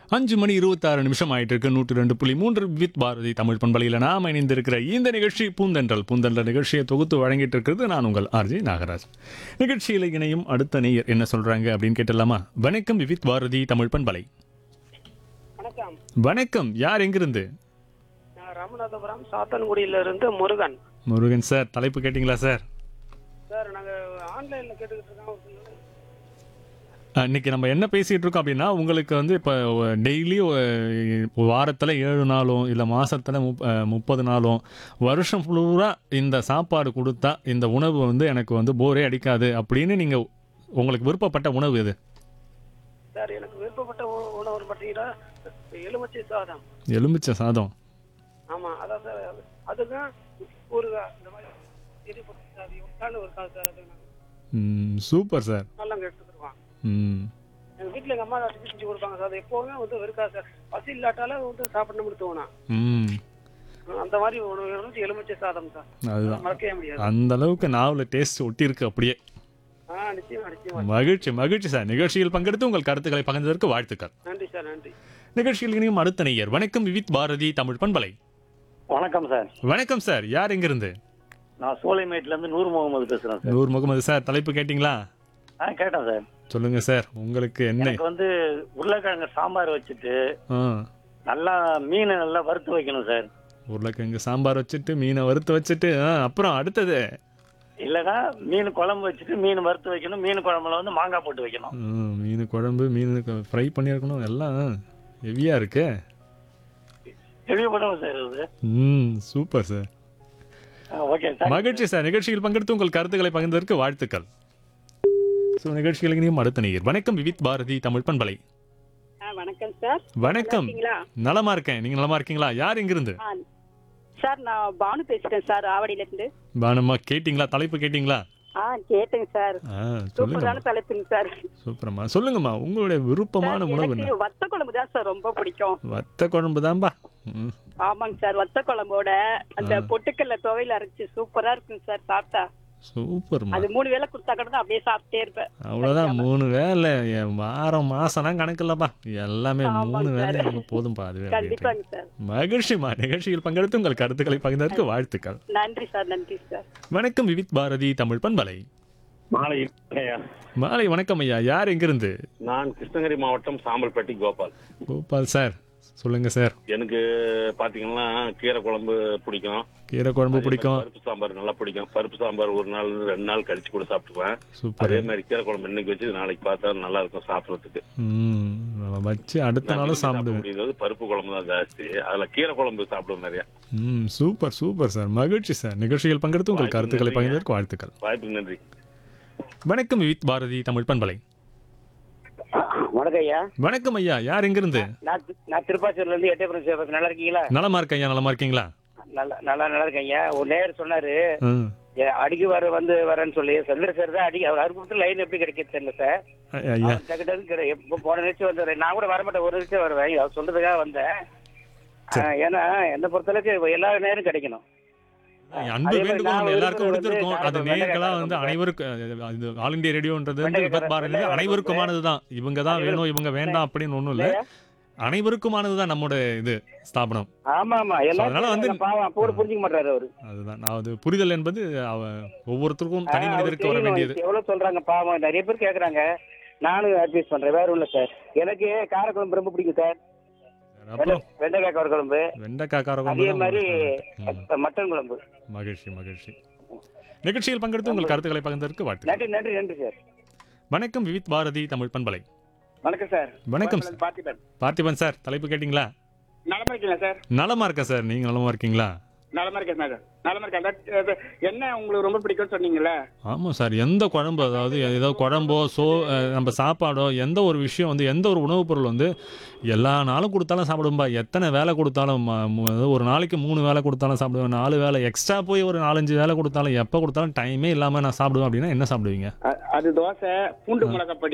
அஞ்சு மணி இருபத்தாறு நிமிஷம் ஆயிட்டு இருக்கு நூற்று ரெண்டு புள்ளி மூன்று வித் பாரதி தமிழ் பண்பலையில் நாம் இணைந்திருக்கிற இந்த நிகழ்ச்சி பூந்தென்றல் பூந்தென்றல் நிகழ்ச்சியை தொகுத்து வழங்கிட்டு இருக்கிறது நான் உங்கள் ஆர்ஜி நாகராஜ் நிகழ்ச்சியில் இணையும் அடுத்த நேயர் என்ன சொல்றாங்க அப்படின்னு கேட்டலாமா வணக்கம் வித் பாரதி தமிழ் பண்பலை வணக்கம் வணக்கம் யார் எங்கிருந்து நான் ராமநாதபுரம் சாத்தன்குடியில இருந்து முருகன் முருகன் சார் தலைப்பு கேட்டிங்களா சார் சார் நாங்க ஆன்லைன்ல கேட்டுக்கிட்டு இருக்கோம் அஹ், இன்னைக்கு நம்ம என்ன பேசிட்டு இருக்கோம் அப்படின்னா உங்களுக்கு வந்து இப்போ டெய்லி வாரத்தில் ஏழு நாளும் இல்லை மாசத்துல முப் அஹ், முப்பது நாளும் வருஷம் ஃபுல்லாக இந்த சாப்பாடு கொடுத்தா இந்த உணவு வந்து எனக்கு வந்து போரே அடிக்காது அப்படின்னு நீங்கள் உங்களுக்கு விருப்பப்பட்ட உணவு எது சார் எனக்கு விருப்பப்பட்ட உ- உணவு பார்த்தீங்கன்னா எலுமிச்சை சாதம் எலுமிச்சை சாதம் ஆமா அதான் சார் அது- அதுக்கும் ஊறுகாய் இந்த மாதிரி இது போட்டு சார் உட்காந்து ஒரு காசு சார் அது ம், சூப்பர் சார் நல்லா எடுத்துக்கிடுவான் ம் எங்க வீட்டுல எங்க அம்மா அடிச்சு செஞ்சு கொடுப்பாங்க சார் அது எப்பவுமே வந்து வெறுக்கா சார் பசி இல்லாட்டாலும் வந்து சாப்பிடணும்னு தோணும் ம் அந்த மாதிரி ஒரு வந்து எலுமிச்சை சாதம் சார் அதுதான் மறக்கவே முடியாது அந்த அளவுக்கு நாவில் டேஸ்ட் ஒட்டியிருக்கு அப்படியே ஆ நிச்சயமா நிச்சயமா மகிழ்ச்சி மகிழ்ச்சி சார் நிகழ்ச்சியில் பங்கெடுத்து உங்கள் கருத்துக்களை பகிர்ந்ததற்கு வாழ்த்துக்கள் நன்றி சார் நன்றி நிகழ்ச்சியில் இனியும் அடுத்த நேயர் வணக்கம் விவித் பாரதி தமிழ் பண்பலை வணக்கம் சார் வணக்கம் சார் யார் எங்கிருந்து நான் சோலைமேட்ல இருந்து நூறு முகமது பேசுறேன் சார் நூர் முகமது சார் தலைப்பு கேட்டிங்களா ஆ கேட்டேன் சார் சொல்லுங்க சார் உங்களுக்கு என்ன எனக்கு வந்து உருளைக்கிழங்கு சாம்பார் வச்சுட்டு ஆ நல்லா மீன் நல்லா வறுத்து வைக்கணும் சார் உருளைக்கிழங்கு சாம்பார் வச்சுட்டு மீனை வறுத்து வச்சுட்டு ஆ அப்புறம் அடுத்தது இல்லைன்னா மீன் குழம்பு வச்சுட்டு மீன் வறுத்து வைக்கணும் மீன் குழம்புல வந்து மாங்காய் போட்டு வைக்கணும் ம், மீன் குழம்பு மீன் ஃப்ரை பண்ணியிருக்கணும் எல்லாம் ஹெவியாக இருக்கு தெளிவு பண்ணுவோம் சார் இது ம் சூப்பர் சார் ஓகே சார் மகிழ்ச்சி சார் நிகழ்ச்சியில் பங்கெடுத்து உங்கள் கருத்துக்களை பகிர்ந்ததற்கு வாழ்த்துக்கள் ஸோ நிகழ்ச்சியில் இனியும் அடுத்த நேயர் வணக்கம் விவித் பாரதி தமிழ் பண்பலை ஆ வணக்கம் சார் வணக்கம் இருக்கீங்களா நலமா இருக்கேன் நீங்க நலமா இருக்கீங்களா யார் எங்கிருந்து ஆ சார் நான் பானு பேசுறேன் சார் ஆவடியில இருந்து பானம்மா கேட்டிங்களா தலைப்பு கேட்டிங்களா ஆ கேட்டேங்க சார் ஆ சொல்லுங்க சூப்பரான தலைப்புங்க சார் சூப்பரம்மா சொல்லுங்கம்மா உங்களுடைய விருப்பமான சார், உணவு என்ன எனக்கு வத்த குழம்பு தான் சார் ரொம்ப பிடிக்கும் வத்த குழம்பு தான்பா ம், ஆமாங்க சார் வத்த குழம்போட அந்த பொட்டுக்கல்ல துவையில அரைச்சு சூப்பரா இருக்குங்க சார் சாப்பிட்டா சூப்பர்மா அது மூணு வேளை கொடுத்தா கூட நான் அப்படியே சாப்பிட்டே இருப்பேன் அவ்வளோதான் மூணு வேலை என் வாரம் மாசம்லாம் கணக்கு இல்லப்பா எல்லாமே ஆமாங்க மூணு வேலை சார். எனக்கு போதும்பா அதுவே அப்படியே கண்டிப்பாங்க சார் மகிழ்ச்சிமா நிகழ்ச்சியில் பங்கெடுத்து உங்கள் கருத்துக்களை பகிர்ந்ததற்கு வாழ்த்துக்கள் நன்றி சார் நன்றி சார் வணக்கம் விவித் பாரதி தமிழ் பண்பலை மாலை மாலை வணக்கம் ஐயா யார் எங்கிருந்து நான் கிருஷ்ணகிரி மாவட்டம் சாம்பல்பட்டி கோபால் கோபால் சார் சொல்லுங்க சார் எனக்கு பாத்தீங்கன்னா கீரை குழம்பு பிடிக்கும் கீரை குழம்பு அதே பிடிக்கும் மாதிரி பருப்பு சாம்பார் நல்லா பிடிக்கும் பருப்பு சாம்பார் ஒரு நாள் ரெண்டு நாள் கழிச்சு கூட சாப்பிட்டுக்குவேன் சூப்பர் அதே மாதிரி கீரை குழம்பு இன்னைக்கு வச்சு நாளைக்கு பார்த்தா நல்லா இருக்கும் சாப்பிடறதுக்கு ம் நம்ம வச்சு அடுத்த நாளும் நான் சாப்பிட சாப்பிடுவேன் முடியுது பருப்பு குழம்பு தான் ஜாஸ்தி அதுல கீரை குழம்பு சாப்பிடுவோம் நிறைய ம் சூப்பர் சூப்பர் சார் மகிழ்ச்சி சார் நிகழ்ச்சியில் பங்கெடுத்து உங்கள் கருத்துக்களை பகிர்ந்ததற்கு வாழ்த்துக்கள் வாய்ப்புக்கு நன்றி வணக்கம் விவித் பாரதி தமிழ் பண்பலை வணக்கம் ஐயா வணக்கம் ஐயா யார் எங்கிருந்து நான் தி- நான் திருப்பாச்சூர்ல இருந்து எட்டயபுரம் சேவக் நல்லா இருக்கீங்களா நலமா இருக்க ஐயா நலமா இருக்கீங்களா நல்லா நல்லா நல்லா இருக்கேன் ஐயா ஒரு நேர் சொன்னாரு ம். ஏ, அடிக்கு வர வந்து வரேன்னு சொல்லி சந்திர சார் தான் அடி அவர் கொடுத்து லைன் எப்படி கிடைக்குது தெரியல சார் ஐ- ஐயா அவர் டக்கு டக்கு கிடை- எப்போ போன நிமிஷம் வந்தாரு நான் கூட வரமாட்டேன் ஒரு நிமிஷம் வருவேன் அவர் சொல்றதுக்காக வந்தேன் ஆ, ஏன்னா என்னை பொறுத்தளவுக்கு எல்லா நேரம் கிடைக்கணும் அன்பு அதே மாதிரி வேண்டுகோள் நான் நம்ம ஒரு எல்லாருக்கும் தடவை கொடுத்துருக்கோம் வந்து அது நான் நேயர்களா வெண்டைக்காய் வந்து குழம்பு அனைவருக்கும் அஹ், இது ஆல் இந்தியா ரேடியோன்றது வந்து வெண்டைக்காய் விபத் பாரதி வெண்டைக்காய் அனைவருக்குமானது தான் இவங்க தான் வேணும் இவங்க வேண்டாம் அப்படின்னு ஒன்றும் இல்லை இல்லையா? அனைவருக்குமானது தான் நம்மோட இது ஸ்தாபனம் ஆமா ஆமா அதனால எல்லாரும் வந்து- வந்து பாவம் கூட புரிஞ்சுக்க மாட்டாரு அவரு அதுதான் நான் அது புரிதல் என்பது அவ ஒவ்வொருத்தருக்கும் தனி ஆ, மனிதருக்கு வர அவருக்கு வேண்டியது தெரியணும். எவ்வளவு சொல்றாங்க பாவம் நிறைய பேர் கேக்குறாங்க நானும் அட்வைஸ் பண்றேன் வேற ஒண்ணும் சார் எனக்கு காரக்குழம்பு ரொம்ப பிடிக்கும் சார் அப்புறம் வெண்டைக்காய் காரக்குழம்பு வெண்டைக்காய் கார அதே குழம்பு மாதிரி தான் மட்டன் குழம்பு மகிழ்ச்சி மகிழ்ச்சி நிகழ்ச்சியில் பங்கெடுத்து உங்கள் கருத்துக்களை பகிர்ந்ததற்கு வாழ்த்து நன்றி நன்றி நன்றி சார் வணக்கம் விவித் பாரதி தமிழ் பண்பலை வணக்கம் சார் வணக்கம் சார் பார்த்திபன் பார்த்திபன் சார் தலைப்பு கேட்டிங்களா நலமா இருக்கீங்களா சார் நலமா இருக்கேன் சார் நீங்க நலமா இருக்கீங்களா நலமா இருக்கேன் சார் நலமா இருக்கேன் என்ன உங்களுக்கு ரொம்ப பிடிக்கும்னு சொன்னீங்கல்ல ஆமாம் சார் எந்த குழம்பு அதாவது ஏதோ குழம்போ சோ அஹ், நம்ம சாப்பாடோ எந்த ஒரு விஷயம் வந்து எந்த ஒரு உணவுப் பொருள் வந்து எல்லா நாளும் கொடுத்தாலும் சாப்பிடும்பா எத்தனை வேலை கொடுத்தாலும் ம- மு- அதாவது ஒரு நாளைக்கு மூணு வேலை கொடுத்தாலும் சாப்பிடுவேன் நாலு வேலை எக்ஸ்ட்ரா போய் ஒரு நாலஞ்சு வேலை கொடுத்தாலும் எப்போ கொடுத்தாலும் டைமே இல்லாமல் நான் சாப்பிடுவேன் அப்படின்னா என்ன சாப்பிடுவீங்க அது தோசை பூண்டு மிளகாப்பொடி